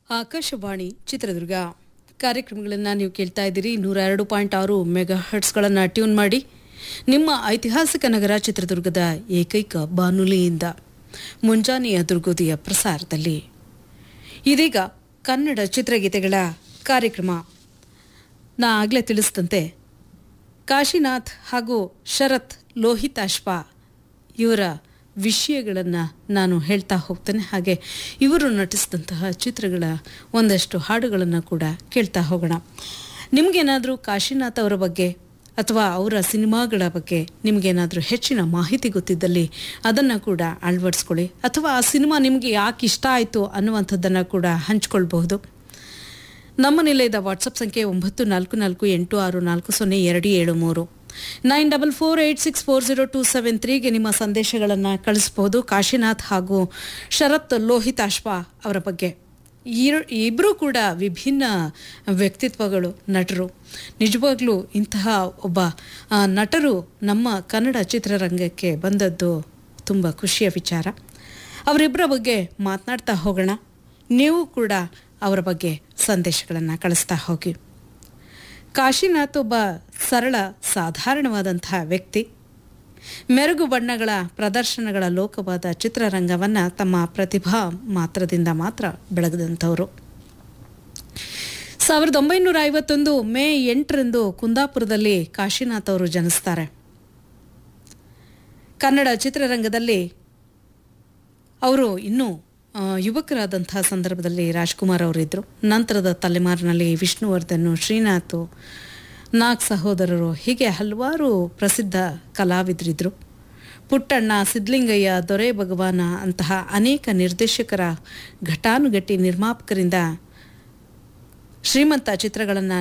ಆಕಾಶವಾಣಿ ಚಿತ್ರದುರ್ಗ ಕಾರ್ಯಕ್ರಮಗಳನ್ನು ನೀವು ಕೇಳ್ತಾ ಇದ್ದೀರಿ ನೂರ ಎರಡು ಪಾಯಿಂಟ್ ಆರು ಮೆಗಾ ಹರ್ಟ್ಸ್ಗಳನ್ನು ಟ್ಯೂನ್ ಮಾಡಿ ನಿಮ್ಮ ಐತಿಹಾಸಿಕ ನಗರ ಚಿತ್ರದುರ್ಗದ ಏಕೈಕ ಬಾನುಲಿಯಿಂದ ಮುಂಜಾನೆಯ ದುರ್ಗೋದಿಯ ಪ್ರಸಾರದಲ್ಲಿ ಇದೀಗ ಕನ್ನಡ ಚಿತ್ರಗೀತೆಗಳ ಕಾರ್ಯಕ್ರಮ ನಾ ಆಗಲೇ ತಿಳಿಸಿದಂತೆ ಕಾಶಿನಾಥ್ ಹಾಗೂ ಶರತ್ ಲೋಹಿತಾಶ್ವ ಇವರ ವಿಷಯಗಳನ್ನು ನಾನು ಹೇಳ್ತಾ ಹೋಗ್ತೇನೆ ಹಾಗೆ ಇವರು ನಟಿಸಿದಂತಹ ಚಿತ್ರಗಳ ಒಂದಷ್ಟು ಹಾಡುಗಳನ್ನು ಕೂಡ ಕೇಳ್ತಾ ಹೋಗೋಣ ನಿಮಗೇನಾದರೂ ಕಾಶಿನಾಥ್ ಅವರ ಬಗ್ಗೆ ಅಥವಾ ಅವರ ಸಿನಿಮಾಗಳ ಬಗ್ಗೆ ನಿಮಗೇನಾದರೂ ಹೆಚ್ಚಿನ ಮಾಹಿತಿ ಗೊತ್ತಿದ್ದಲ್ಲಿ ಅದನ್ನು ಕೂಡ ಅಳವಡಿಸ್ಕೊಳ್ಳಿ ಅಥವಾ ಆ ಸಿನಿಮಾ ನಿಮಗೆ ಯಾಕೆ ಇಷ್ಟ ಆಯಿತು ಅನ್ನುವಂಥದ್ದನ್ನು ಕೂಡ ಹಂಚ್ಕೊಳ್ಬಹುದು ನಮ್ಮ ನಿಲಯದ ವಾಟ್ಸಪ್ ಸಂಖ್ಯೆ ಒಂಬತ್ತು ನಾಲ್ಕು ನಾಲ್ಕು ಎಂಟು ಆರು ನಾಲ್ಕು ಸೊನ್ನೆ ಎರಡು ಏಳು ಮೂರು nine double four eight six four zero two seven ತ್ರೀಗೆ ನಿಮ್ಮ ಸಂದೇಶಗಳನ್ನು ಕಳಿಸ್ಬೋದು ಕಾಶಿನಾಥ್ ಹಾಗೂ ಶರತ್ ಲೋಹಿತಾಶ್ವ ಅವರ ಬಗ್ಗೆ ಇಬ್ಬರೂ ಕೂಡ ವಿಭಿನ್ನ ವ್ಯಕ್ತಿತ್ವಗಳು ನಟರು ನಿಜವಾಗ್ಲೂ ಇಂತಹ ಒಬ್ಬ ಆ, ನಟರು ನಮ್ಮ ಕನ್ನಡ ಚಿತ್ರರಂಗಕ್ಕೆ ಬಂದದ್ದು ತುಂಬ ಖುಷಿಯ ವಿಚಾರ ಅವರಿಬ್ಬರ ಬಗ್ಗೆ ಮಾತನಾಡ್ತಾ ಹೋಗೋಣ ನೀವು ಕೂಡ ಅವರ ಬಗ್ಗೆ ಸಂದೇಶಗಳನ್ನು ಕಳಿಸ್ತಾ ಹೋಗಿ ಕಾಶಿನಾಥ್ ಒಬ್ಬ ಸರಳ ಸಾಧಾರಣವಾದಂತಹ ವ್ಯಕ್ತಿ ಮೆರುಗು ಬಣ್ಣಗಳ ಪ್ರದರ್ಶನಗಳ ಲೋಕವಾದ ಚಿತ್ರರಂಗವನ್ನು ತಮ್ಮ ಪ್ರತಿಭಾ ಮಾತ್ರದಿಂದ ಮಾತ್ರ ಬೆಳಗದಂಥವರು ಸಾವಿರದ ಒಂಬೈನೂರ ಐವತ್ತೊಂದು ಮೇ ಎಂಟರಂದು ಕುಂದಾಪುರದಲ್ಲಿ ಕಾಶಿನಾಥ್ ಅವರು ಜನಿಸ್ತಾರೆ ಕನ್ನಡ ಚಿತ್ರರಂಗದಲ್ಲಿ ಅವರು ಇನ್ನೂ ಆ, ಯುವಕರಾದಂತಹ ಸಂದರ್ಭದಲ್ಲಿ ರಾಜ್ಕುಮಾರ್ ಅವರಿದ್ದರು ನಂತರದ ತಲೆಮಾರಿನಲ್ಲಿ ವಿಷ್ಣುವರ್ಧನ್ ಶ್ರೀನಾಥ್ ನಾಗ್ ಸಹೋದರರು ಹೀಗೆ ಹಲವಾರು ಪ್ರಸಿದ್ಧ ಕಲಾವಿದರಿದ್ದರು ಪುಟ್ಟಣ್ಣ ಸಿದ್ಲಿಂಗಯ್ಯ ದೊರೆ ಭಗವಾನ ಅಂತಹ ಅನೇಕ ನಿರ್ದೇಶಕರ ಘಟಾನುಘಟಿ ನಿರ್ಮಾಪಕರಿಂದ ಶ್ರೀಮಂತ ಚಿತ್ರಗಳನ್ನು